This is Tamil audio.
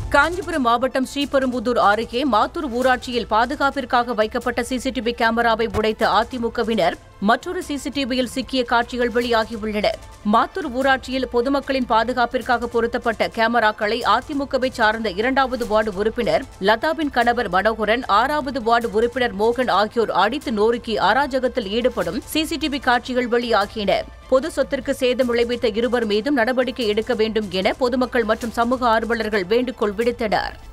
காஞ்சிபுரம் மாவட்டம் ஸ்ரீபெரும்புதூர் அருகே மாத்தூர் ஊராட்சியில் பாதுகாப்பிற்காக வைக்கப்பட்ட சிசிடிவி கேமராவை உடைத்த அதிமுகவினர் மற்றொரு சிசிடிவியில் சிக்கிய காட்சிகள் வெளியாகியுள்ளன மாத்தூர் ஊராட்சியில் பொதுமக்களின் பாதுகாப்பிற்காக பொருத்தப்பட்ட கேமராக்களை அதிமுகவை சார்ந்த இரண்டாவது வார்டு உறுப்பினர் லதாவின் கணவர் மனோகரன் ஆறாவது வார்டு உறுப்பினர் மோகன் ஆகியோர் அடித்து நொறுக்கி அராஜகத்தில் ஈடுபடும் சிசிடிவி காட்சிகள் வெளியாகின பொது சொத்திற்கு சேதம் விளைவித்த இருவர் மீதும் நடவடிக்கை எடுக்க வேண்டும் என பொதுமக்கள் மற்றும் சமூக ஆர்வலர்கள் வேண்டுகோள் விடுத்தனர்